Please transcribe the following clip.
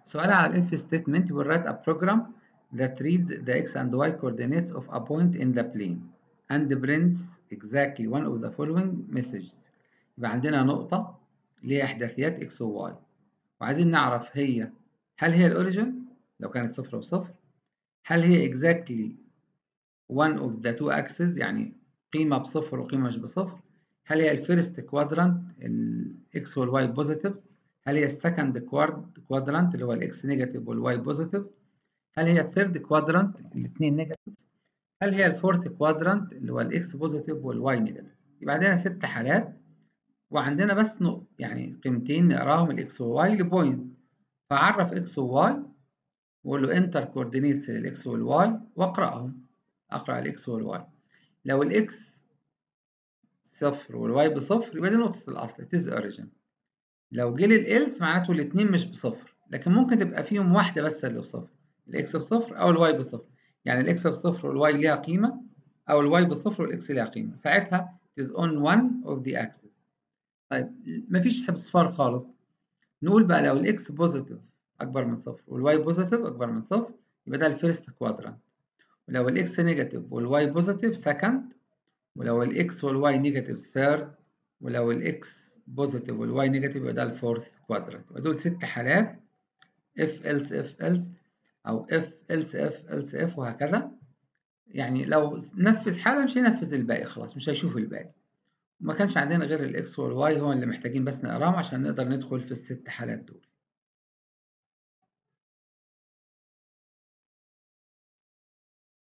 سؤال على الاف statement will write a program that reads the x and y coordinates of a point in the plane and prints exactly one of the following messages يبقى عندنا نقطة اللي هي إحداثيات x و y وعايزين نعرف هي هل هي الأوريجين لو كانت صفر وصفر هل هي exactly one of the two axes يعني قيمة بصفر وقيمة مش بصفر هل هي الفيرست كوادرانت الاكس والواي بوزيتيفز هل هي السكند كوادرانت اللي هو الاكس نيجاتيف والواي بوزيتيف هل هي الثيرد كوادرانت الاثنين نيجاتيف هل هي الفورث كوادرانت اللي هو الاكس بوزيتيف والواي نيجاتيف يبقى عندنا ست حالات وعندنا بس نقط يعني قيمتين نقراهم الاكس والواي لبوينت فاعرف اكس وواي واقول له انتر كوردينيتس للاكس والواي واقراهم اقرا الاكس والواي لو الاكس صفر والواي بصفر يبقى دي نقطة الأصل it is origin لو جه للإلس معناته الاتنين مش بصفر لكن ممكن تبقى فيهم واحدة بس اللي بصفر الإكس بصفر أو الواي بصفر يعني الإكس بصفر والواي ليها قيمة أو الواي بصفر والإكس ليها قيمة ساعتها it is on one of the axes طيب مفيش اصفار خالص نقول بقى لو الإكس بوزيتيف أكبر من صفر والواي بوزيتيف أكبر من صفر يبقى ده الفيرست كوادرانت ولو الإكس نيجاتيف والواي بوزيتيف سكند ولو الاكس والواي نيجاتيف ثيرد ولو الاكس بوزيتيف والواي نيجاتيف يبقى ده الفورث كوادرانت يبقى دول ست حالات اف else اف else او اف else اف else اف وهكذا يعني لو نفذ حاله مش هينفذ الباقي خلاص مش هيشوف الباقي ما كانش عندنا غير الاكس والواي هو اللي محتاجين بس نقراهم عشان نقدر ندخل في الست حالات دول